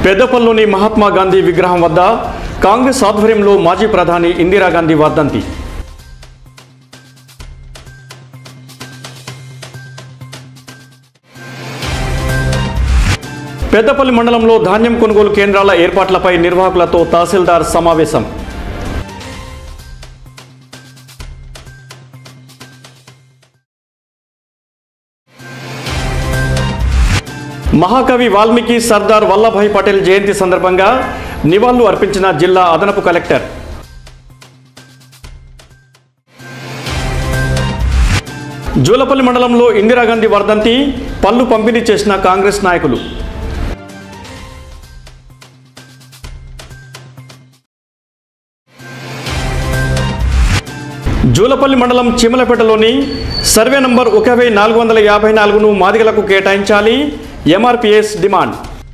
పెద్దపల్లిలోని మహాత్మా గాంధీ విగ్రహం వద్ద కాంగ్రెస్ ఆధ్వర్యంలో మాజీ ప్రధాని ఇందిరాగాంధీ వర్ధంతి పెద్దపల్లి మండలంలో ధాన్యం కొనుగోలు కేంద్రాల ఏర్పాట్లపై నిర్వాహకులతో తహసీల్దార్ సమావేశం మహాకవి వాల్మీకి సర్దార్ వల్లభాయ్ పటేల్ జయంతి సందర్భంగా నివాళులు అర్పించిన జిల్లా అదనపు కలెక్టర్ జూలపల్లి మండలంలో ఇందిరాగాంధీ వర్ధంతి పళ్ళు పంపిణీ చేసిన కాంగ్రెస్ నాయకులు జూలపల్లి మండలం చిమలపేటలోని సర్వే నంబర్ ఒక వెయ్యి నాలుగు వందల యాభై నాలుగును మాదిగలకు కేటాయించాలి ఎంఆర్పిఎస్ డిమాండ్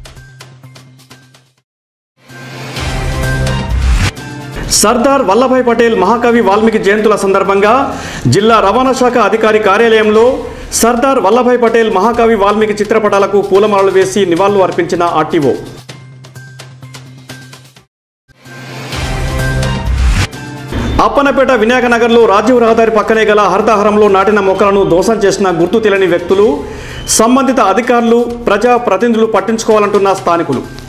సర్దార్ వల్లభాయ్ పటేల్ మహాకవి వాల్మీకి జయంతుల సందర్భంగా జిల్లా రవాణా శాఖ అధికారి కార్యాలయంలో సర్దార్ వల్లభాయ్ పటేల్ మహాకవి వాల్మీకి చిత్రపటాలకు పూలమాలలు వేసి నివాళులు అర్పించిన ఆర్టీఓ అప్పనపేట వినాయక నగర్లో రాజీవ్ రహదారి పక్కనే గల హరితహారంలో నాటిన మొక్కలను దోసం చేసిన గుర్తు తెలియని వ్యక్తులు సంబంధిత అధికారులు ప్రజా ప్రతినిధులు పట్టించుకోవాలంటున్న స్థానికులు